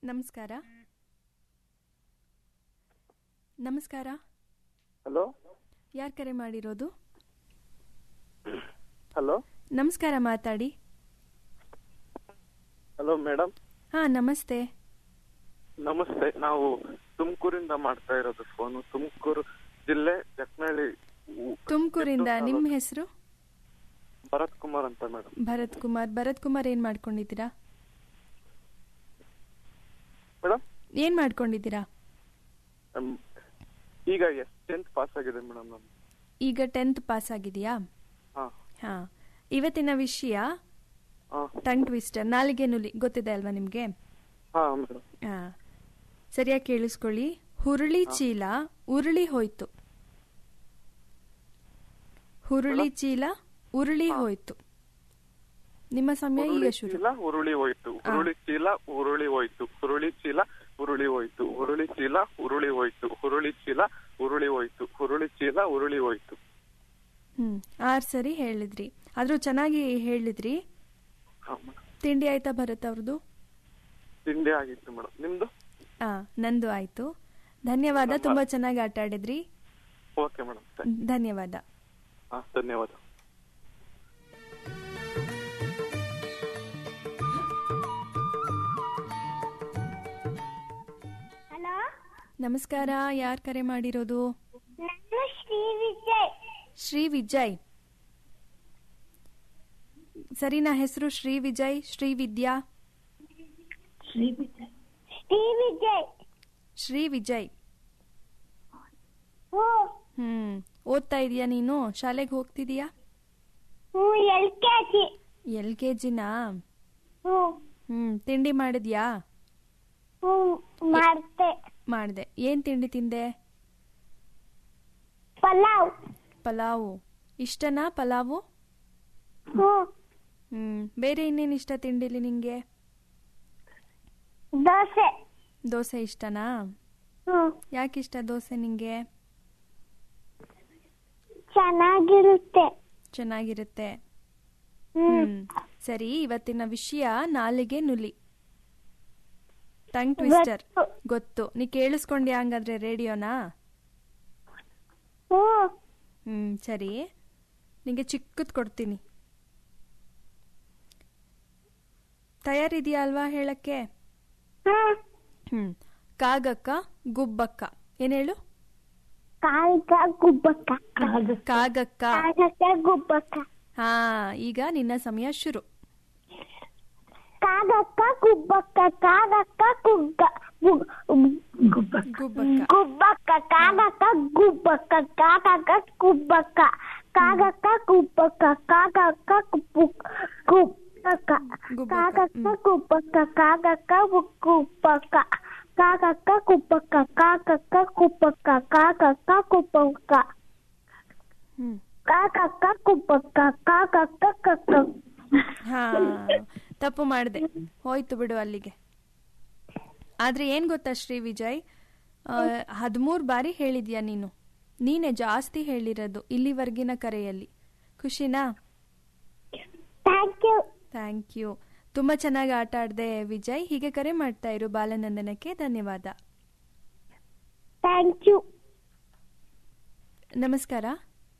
ನಮಸ್ಕಾರ ನಮಸ್ಕಾರ ಹಲೋ ಯಾರು ಕರೆ ಮಾಡಿರೋದು ಹಲೋ ನಮಸ್ಕಾರ ಮಾತಾಡಿ ಹಲೋ ಮೇಡಮ್ ಹಾಂ ನಮಸ್ತೆ ನಮಸ್ತೆ ನಾವು ತುಮಕೂರಿಂದ ಮಾಡ್ತಾ ಇರೋದು ಫೋನು ತುಮಕೂರು ಜಿಲ್ಲೆ ಜಕ್ನಳ್ಳಿ ಊ- ತುಮಕೂರಿಂದ ಚಿತ್ತೂರು ನಿಮ್ಮ ತಾಲೂಕು. ಹೆಸರು ಭರತ್ ಕುಮಾರ್ ಅಂತ ಮೇಡಮ್ ಭರತ್ ಕುಮಾರ್ ಭರತ್ ಕುಮಾರ್ ಏನು ಮಾಡ್ಕೊಂಡಿದ್ದೀರಾ ಮೇಡಮ್ ಏನು ಮಾಡ್ಕೊಂಡಿದ್ದೀರಾ ಮ್, ಈಗ ಎಷ್ಟು ಟೆಂತ್ ಪಾಸ್ ಆಗಿದೆ ಮೇಡಮ್ ನಾನು ಈಗ ಟೆಂತ್ ಪಾಸ್ ಆಗಿದೆಯಾ ಹಾ ಹಾಂ ಇವತ್ತಿನ ವಿಷಯ ಹಾ ಟಂಗ್ ಟ್ವಿಸ್ಟರ್ ನಾಲಿಗೆ ನುಲಿ ಗೊತ್ತಿದೆ ಅಲ್ವಾ ನಿಮಗೆ ಹಾ ಮೇಡಮ್ ಹಾಂ ಸರಿಯಾಗಿ ಕೇಳಿಸ್ಕೊಳ್ಳಿ ಹುರುಳಿ ಚೀಲ ಉರುಳಿ ಹೋಯ್ತು ಹುರುಳಿ ಚೀಲ ಉರುಳಿ ಹೋಯ್ತು ನಿಮ್ಮ ಸಮಯ ಈಗ ಹುರುಳಿ ಶುರು ಚೀಲ ಉರುಳಿ ಹೋಯ್ತು ಹುರುಳಿ ಚೀಲ ಉರುಳಿ ಹೋಯ್ತು ಹುರುಳಿ ಚೀಲ ಉರುಳಿ ಹೋಯ್ತು ಹುರುಳಿ ಚೀಲ ಉರುಳಿ ಹೋಯ್ತು ಹುರುಳಿ ಚೀಲ ಉರುಳಿ ಹೋಯ್ತು ಹುರುಳಿ ಚೀಲ ಉರುಳಿ ಹೋಯ್ತು ಹ್ಮ್ ಆರು ಸರಿ ಹೇಳಿದ್ರಿ ಆದ್ರೂ ಚೆನ್ನಾಗಿ ಹೇಳಿದ್ರಿ ಹಾ ಮೇಡಮ್ ತಿಂಡಿ ಆಯ್ತಾ ಭರತ್ ಅವ್ರದ್ದು ತಿಂಡಿ ಆಗಿತ್ತು ಮೇಡಮ್ ನಿಮ್ದು ಆ ನಂದು ಆಯ್ತು ಧನ್ಯವಾದ ತುಂಬಾ ಚೆನ್ನಾಗಿ ಆಟ ಆಡಿದ್ರಿ ಓಕೆ ಮೇಡಮ್ ಧನ್ಯವಾದ ಹಾ ಧನ್ಯವಾದ ಹಲೋ ನಮಸ್ಕಾರ ಯಾರು ಕರೆ ಮಾಡಿರೋದು ನಾನು ಶ್ರೀ ವಿಜಯ್ ಶ್ರೀ ವಿಜಯ್ ಸರಿನಾ ಹೆಸರು ಶ್ರೀ ವಿಜಯ್ ಶ್ರೀ ವಿದ್ಯಾ ಶ್ರೀ ವಿಜಯ್ ಶ್ರೀ ವಿಜಯ್ ಹ್ಞೂ ಹ್ಮ್ ಓದ್ತಾ ಇದೀಯಾ ನೀನು ಶಾಲೆಗೆ ಹೋಗ್ತಿದೀಯಾ ಹ್ಞೂ L K G L K ಜಿನಾ ಹ್ಞೂ ಹ್ಮ್ ತಿಂಡಿ ಮಾಡಿದ್ಯಾ ಹ್ಞೂ ಮಾಡ್ತೆ ಮಾಡಿದೆ ಏನ್ ತಿಂಡಿ ತಿಂದೆ ಪಲಾವ್ ಪಲಾವು ಇಷ್ಟನಾ ಪಲಾವು ಹ್ಞೂ ಹ್ಮ್ ಬೇರೆ ಇನ್ನೇನು ಇಷ್ಟ ತಿಂಡಿಲಿ ನಿಂಗೆ ದೋಸೆ ದೋಸೆ ಇಷ್ಟನಾ ಹ್ಞೂ ಯಾಕೆ ಇಷ್ಟ ದೋಸೆ ನಿಂಗೆ ಚೆನ್ನಾಗಿರುತ್ತೆ ಚೆನ್ನಾಗಿರುತ್ತೆ ಹ್ಞೂ ಹ್ಮ್ ಸರಿ ಇವತ್ತಿನ ವಿಷಯ ನಾಲಿಗೆ ನುಲಿ ಟಂಗ್ ಟ್ವಿಸ್ಟರ್ ಗೊತ್ತು. ಗೊತ್ತು ನೀ ಕೇಳಿಸ್ಕೊಂಡ್ಯಾ ಹಂಗಾದ್ರೆ ರೇಡಿಯೋನಾ ಹ್ಞೂ ಹ್ಮ್ ಸರಿ ನಿಂಗೆ ಚಿಕ್ಕದ್ ಕೊಡ್ತೀನಿ ತಯಾರಿದೆಯಾ ಅಲ್ವಾ ಹೇಳಕ್ಕೆ ಹ್ಞೂ ಹ್ಮ್ ಕಾಗಕ್ಕ ಗುಬ್ಬಕ್ಕ ಏನ್ ಹೇಳು ಕಾಲ್ಕ ಗುಬ್ಬಕ್ಕ ಕಾಗಕ್ಕ ಕಾಗಕ್ಕ ಗುಬ್ಬಕ್ಕ ಹಾ ಈಗ ನಿನ್ನ ಸಮಯ ಶುರು ಕಾಗಕ್ಕ ಗುಬ್ಬಕ್ಕ ಕಾಗಕ್ಕ ಕುಗ್ಗ ಗು- ಗುಬ್ಬಕ್ಕ ಗುಬ್ಬಕ್ಕ ಕಾಗಕ್ಕ ಗುಬ್ಬಕ್ಕ ಕಾಗಕ್ಕ ಗುಬ್ಬಕ್ಕ ಕಾಗಕ್ಕ ಗುಬ್ಬಕ್ಕ ಕಾಗಕ್ಕ ಗುಬ್ಬು ಗುಬ್ಬಕ್ಕ ಗುಬ್ಬಕ್ಕ, ಕಾಗಕ್ಕ ಹ್ಮ್. ಗುಬ್ಬಕ್ಕ ಕಾಗಕ್ಕ ಗುಬ್ಬಕ್ಕ ಕಾಗಕ್ಕ ಗುಬ್ಬಕ್ಕ ಕಾಗಕ್ಕ ಗುಬ್ಬಕ್ಕ ಕಾಗಕ್ಕ ಗುಬ್ಬಕ್ಕ ಹ್ಮ್ ಕಾಗಕ್ಕ ಗುಬ್ಬಕ್ಕ ಕಾಗಕ್ಕ ಕಕ್ಕ ಹಾ ತಪ್ಪು ಮಾಡಿದೆ ಹೋಯ್ತು ಬಿಡು ಅಲ್ಲಿಗೆ ಆದ್ರೆ ಏನ್ ಗೊತ್ತಾ ಶ್ರೀ ವಿಜಯ್ ಹದಿಮೂರು ಬಾರಿ ಹೇಳಿದ್ಯಾ ನೀನು ನೀನೇ ಜಾಸ್ತಿ ಹೇಳಿರೋದು ಇಲ್ಲಿವರೆಗಿನ ಕರೆಯಲ್ಲಿ ಖುಷಿನಾ ಥ್ಯಾಂಕ್ ಯು ಥ್ಯಾಂಕ್ ಯು ತುಂಬಾ ಚೆನ್ನಾಗಿ ಆಟ ಆಡ್ದೆ ವಿಜಯ್ ಹೀಗೆ ಕರೆ ಮಾಡ್ತಾ ಇರು ಬಾಲನಂದನಕ್ಕೆ ಧನ್ಯವಾದ ಥ್ಯಾಂಕ್ ಯು ನಮಸ್ಕಾರ